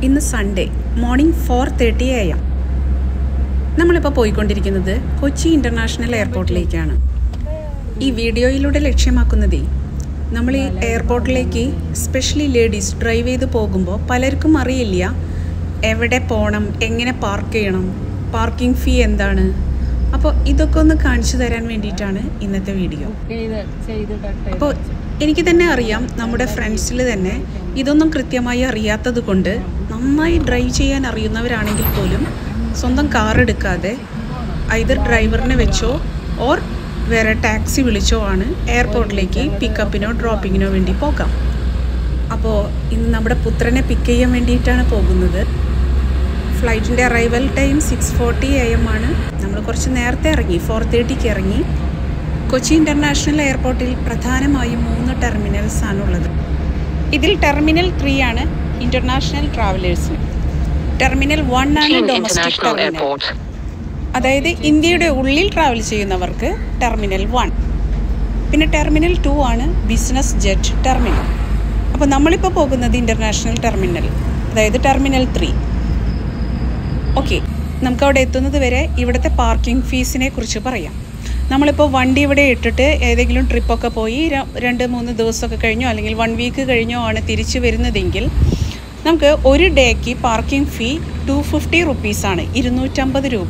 ഇന്ന് Sunday morning four thirty A M നമ്മളിപ്പോൾ പോയിക്കൊണ്ടിരിക്കുന്നത് കൊച്ചി ഇൻ്റർനാഷണൽ എയർപോർട്ടിലേക്കാണ് ഈ വീഡിയോയിലൂടെ ലക്ഷ്യമാക്കുന്നതേ നമ്മൾ ഈ എയർപോർട്ടിലേക്ക് സ്പെഷ്യലി ലേഡീസ് ഡ്രൈവ് ചെയ്ത് പോകുമ്പോൾ പലർക്കും അറിയില്ല എവിടെ പോകണം എങ്ങനെ പാർക്ക് ചെയ്യണം പാർക്കിംഗ് ഫീ എന്താണ് അപ്പോൾ ഇതൊക്കെ ഒന്ന് കാണിച്ചു തരാൻ വേണ്ടിയിട്ടാണ് ഇന്നത്തെ വീഡിയോ ചെയ്ത് ചെയ്തിടട്ടെ അപ്പോൾ എനിക്ക് തന്നെ അറിയാം നമ്മുടെ ഫ്രണ്ട്സിൽ തന്നെ ഇതൊന്നും കൃത്യമായി അറിയാത്തത് കൊണ്ട് നന്നായി ഡ്രൈവ് ചെയ്യാൻ അറിയുന്നവരാണെങ്കിൽ പോലും സ്വന്തം കാർ എടുക്കാതെ ഐതർ ഡ്രൈവറിനെ വെച്ചോ ഓർ വേറെ ടാക്സി വിളിച്ചോ ആണ് എയർപോർട്ടിലേക്ക് പിക്കപ്പിനോ ഡ്രോപ്പിങ്ങിനോ വേണ്ടി പോകാം അപ്പോൾ ഇന്ന് നമ്മുടെ പുത്രനെ പിക്ക് ചെയ്യാൻ വേണ്ടിയിട്ടാണ് പോകുന്നത് ഫ്ലൈറ്റിൻ്റെ arrival time six forty A M ആണ് നമ്മൾ കുറച്ച് നേരത്തെ ഇറങ്ങി ഫോർ തേർട്ടിക്ക് ഇറങ്ങി കൊച്ചി ഇൻ്റർനാഷണൽ എയർപോർട്ടിൽ പ്രധാനമായും മൂന്ന് ടെർമിനൽസ് ആണുള്ളത് ഇതിൽ ടെർമിനൽ ത്രീ ആണ് ഇൻ്റർനാഷണൽ ട്രാവലേഴ്സിന് ടെർമിനൽ വൺ ആണ് Chin domestic International terminal Airport. അതായത് ഇന്ത്യയുടെ ഉള്ളിൽ ട്രാവൽ ചെയ്യുന്നവർക്ക് ടെർമിനൽ വൺ പിന്നെ ടെർമിനൽ ടു ആണ് ബിസിനസ് ജെറ്റ് ടെർമിനൽ അപ്പോൾ നമ്മളിപ്പോൾ പോകുന്നത് ഇൻ്റർനാഷണൽ ടെർമിനൽ അതായത് ടെർമിനൽ ത്രീ ഓക്കെ നമുക്ക് അവിടെ എത്തുന്നത് വരെ ഇവിടുത്തെ പാർക്കിംഗ് ഫീസിനെ കുറിച്ച് പറയാം നമ്മളിപ്പോൾ വണ്ടി ഇവിടെ ഇട്ടിട്ട് ഏതെങ്കിലും ട്രിപ്പൊക്കെ പോയി ര- രണ്ട് മൂന്ന് ദിവസമൊക്കെ കഴിഞ്ഞോ അല്ലെങ്കിൽ വൺ വീക്ക് കഴിഞ്ഞോ ആണ് തിരിച്ചു വരുന്നതെങ്കിൽ നമുക്ക് ഒരു ഡേക്ക് പാർക്കിംഗ് ഫീ ടു ഫിഫ്റ്റി റുപ്പീസാണ് ഇരുന്നൂറ്റമ്പത് രൂപ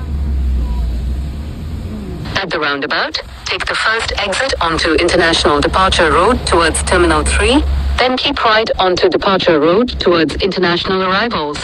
At the roundabout, take the first exit onto International Departure Road towards Terminal 3, then keep right onto Departure Road towards International Arrivals.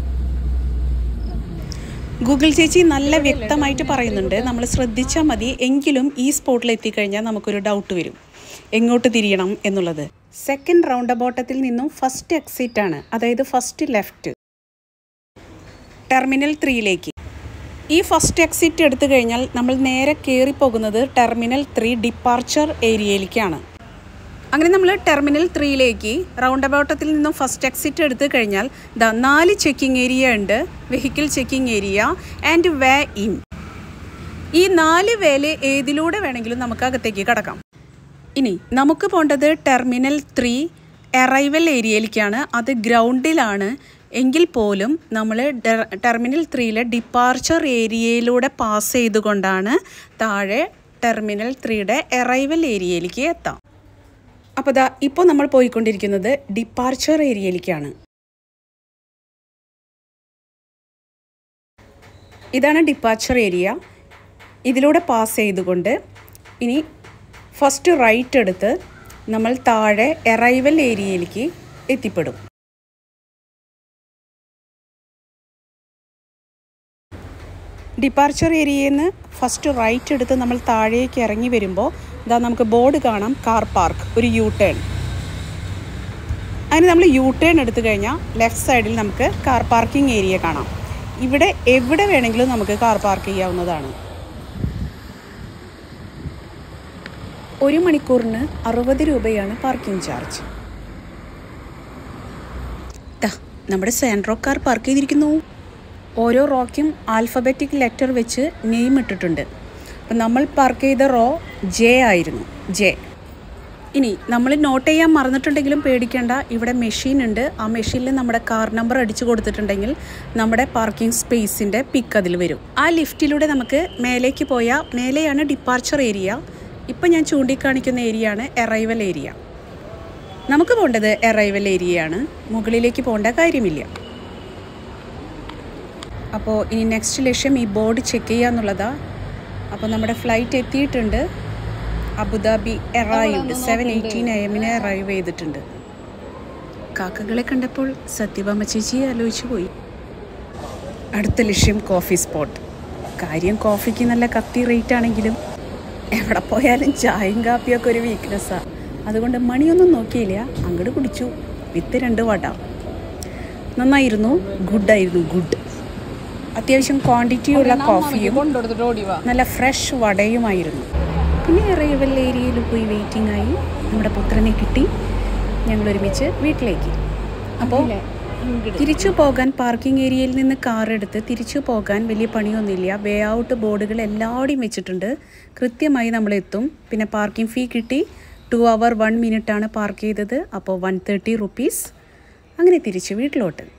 Google ചേച്ചി നല്ല വ്യക്തമായിട്ട് പറയുന്നുണ്ട് നമ്മൾ ശ്രദ്ധിച്ചാൽ മതി എങ്കിലും ഈ സ്പോട്ടിൽ എത്തിക്കഴിഞ്ഞാൽ നമുക്കൊരു ഡൗട്ട് വരും എങ്ങോട്ട് തിരിയണം എന്നുള്ളത് സെക്കൻഡ് റൗണ്ട് അബോട്ടത്തിൽ നിന്നും ഫസ്റ്റ് എക്സിറ്റ് ആണ് അതായത് ഫസ്റ്റ് ലെഫ്റ്റ് ടെർമിനൽ ത്രീയിലേക്ക് ഈ ഫസ്റ്റ് എക്സിറ്റ് എടുത്തു കഴിഞ്ഞാൽ നമ്മൾ നേരെ കയറി പോകുന്നത് ടെർമിനൽ ത്രീ ഡിപ്പാർച്ചർ ഏരിയയിലേക്കാണ് അങ്ങനെ നമ്മൾ ടെർമിനൽ ത്രീയിലേക്ക് റൗണ്ട് അബൌട്ടത്തിൽ നിന്നും ഫസ്റ്റ് എക്സിറ്റ് എടുത്തു കഴിഞ്ഞാൽ ദാ നാല് ചെക്കിംഗ് ഏരിയ ഉണ്ട് vehicle checking area and way in ഈ നാല് വേല് ഏതിലൂടെ വേണമെങ്കിലും നമുക്ക് അകത്തേക്ക് കടക്കാം ഇനി നമുക്ക് പോകേണ്ടത് ടെർമിനൽ ത്രീ അറൈവൽ ഏരിയയിലേക്കാണ് അത് ഗ്രൗണ്ടിലാണ് എങ്കിൽ പോലും നമ്മൾ ടെർമിനൽ ത്രീയിലെ ഡിപ്പാർച്ചർ ഏരിയയിലൂടെ പാസ് ചെയ്തുകൊണ്ടാണ് താഴെ ടെർമിനൽ ത്രീയുടെ അറൈവൽ ഏരിയയിലേക്ക് എത്താം അപ്പോൾ ദാ ഇപ്പോൾ നമ്മൾ പോയിക്കൊണ്ടിരിക്കുന്നത് ഡിപ്പാർച്ചർ ഏരിയയിലേക്കാണ് ഇതാണ് ഡിപ്പാർച്ചർ ഏരിയ ഇതിലൂടെ പാസ് ചെയ്തുകൊണ്ട് ഇനി ഫസ്റ്റ് റൈറ്റ് എടുത്ത് നമ്മൾ താഴെ അറൈവൽ ഏരിയയിലേക്ക് എത്തിപ്പെടും ഡിപ്പാർച്ചർ ഏരിയയിൽ നിന്ന് ഫസ്റ്റ് റൈറ്റ് എടുത്ത് നമ്മൾ താഴേക്ക് ഇറങ്ങി വരുമ്പോൾ ഇതാ നമുക്ക് ബോർഡ് കാണാം കാർ പാർക്ക് ഒരു യു ടേൺ അതിന് നമ്മൾ യു ടേൺ എടുത്തു കഴിഞ്ഞാൽ ലെഫ്റ്റ് സൈഡിൽ നമുക്ക് കാർ പാർക്കിംഗ് ഏരിയ കാണാം ഇവിടെ എവിടെ വേണമെങ്കിലും നമുക്ക് കാർ പാർക്ക് ചെയ്യാവുന്നതാണ് ഒരു മണിക്കൂറിന് അറുപത് രൂപയാണ് പാർക്കിംഗ് ചാർജ് ദാ നമ്മുടെ സാൻഡ്രോ കാർ പാർക്ക് ചെയ്തിരിക്കുന്നു ഓരോ റോയ്ക്കും ആൽഫബറ്റിക് ലെറ്റർ വെച്ച് നെയിം ഇട്ടിട്ടുണ്ട് അപ്പം നമ്മൾ പാർക്ക് ചെയ്ത റോ ജെ ആയിരുന്നു ജെ ഇനി നമ്മൾ നോട്ട് ചെയ്യാൻ മറന്നിട്ടുണ്ടെങ്കിലും പേടിക്കേണ്ട ഇവിടെ മെഷീൻ ഉണ്ട് ആ മെഷീനിൽ നമ്മുടെ കാർ നമ്പർ അടിച്ചു കൊടുത്തിട്ടുണ്ടെങ്കിൽ നമ്മുടെ പാർക്കിംഗ് സ്പേസിൻ്റെ പിക്ക് അതിൽ വരും ആ ലിഫ്റ്റിലൂടെ നമുക്ക് മേലേക്ക് പോയാൽ മേലെയാണ് ഡിപ്പാർച്ചർ ഏരിയ ഇപ്പം ഞാൻ ചൂണ്ടിക്കാണിക്കുന്ന ഏരിയ ആണ് അറൈവൽ ഏരിയ നമുക്ക് പോകേണ്ടത് അറൈവൽ ഏരിയയാണ് മുകളിലേക്ക് പോകേണ്ട കാര്യമില്ല അപ്പോൾ ഇനി നെക്സ്റ്റ് ലക്ഷ്യം ഈ ബോർഡ് ചെക്ക് ചെയ്യുക എന്നുള്ളതാ അപ്പോൾ നമ്മുടെ ഫ്ലൈറ്റ് എത്തിയിട്ടുണ്ട് Abu Dhabi arrived seven eighteen A എമ്മിന് അറൈവ് ചെയ്തിട്ടുണ്ട് കാക്കകളെ കണ്ടപ്പോൾ സത്യഭാമ ചേച്ചി ആലോചിച്ചു പോയി അടുത്ത ലക്ഷ്യം കോഫി സ്പോട്ട് കാര്യം കോഫിക്ക് നല്ല കത്തി റേറ്റ് ആണെങ്കിലും എവിടെ പോയാലും ചായയും കാപ്പിയൊക്കെ ഒരു വീക്ക്നെസ്സാണ് അതുകൊണ്ട് മണിയൊന്നും നോക്കിയില്ല അങ്ങോട്ട് കുടിച്ചു വിത്ത് രണ്ട് വട നന്നായിരുന്നു ഗുഡായിരുന്നു ഗുഡ് അത്യാവശ്യം ക്വാണ്ടിറ്റിയുള്ള കോഫിയും കൊണ്ടുകൊടുത്തിട്ട് ഓടി വാ നല്ല ഫ്രഷ് വടയുമായിരുന്നു പിന്നെ അറൈവൽ ഏരിയയിൽ പോയി വെയിറ്റിംഗ് ആയി നമ്മുടെ പുത്രനെ കിട്ടി ഞങ്ങൾ ഒരുമിച്ച് വീട്ടിലേക്ക് അപ്പോൾ തിരിച്ചു പോകാൻ പാർക്കിംഗ് ഏരിയയിൽ നിന്ന് കാർ എടുത്ത് തിരിച്ചു പോകാൻ വലിയ പണിയൊന്നുമില്ല വേ ഔട്ട് ബോർഡുകൾ എല്ലാവിടെയും വെച്ചിട്ടുണ്ട് കൃത്യമായി നമ്മൾ എത്തും പിന്നെ പാർക്കിംഗ് ഫീ കിട്ടി ടു അവർ വൺ മിനിറ്റാണ് പാർക്ക് ചെയ്തത് അപ്പോൾ വൺ തേർട്ടി റുപ്പീസ് അങ്ങനെ തിരിച്ച് വീട്ടിലോട്ട്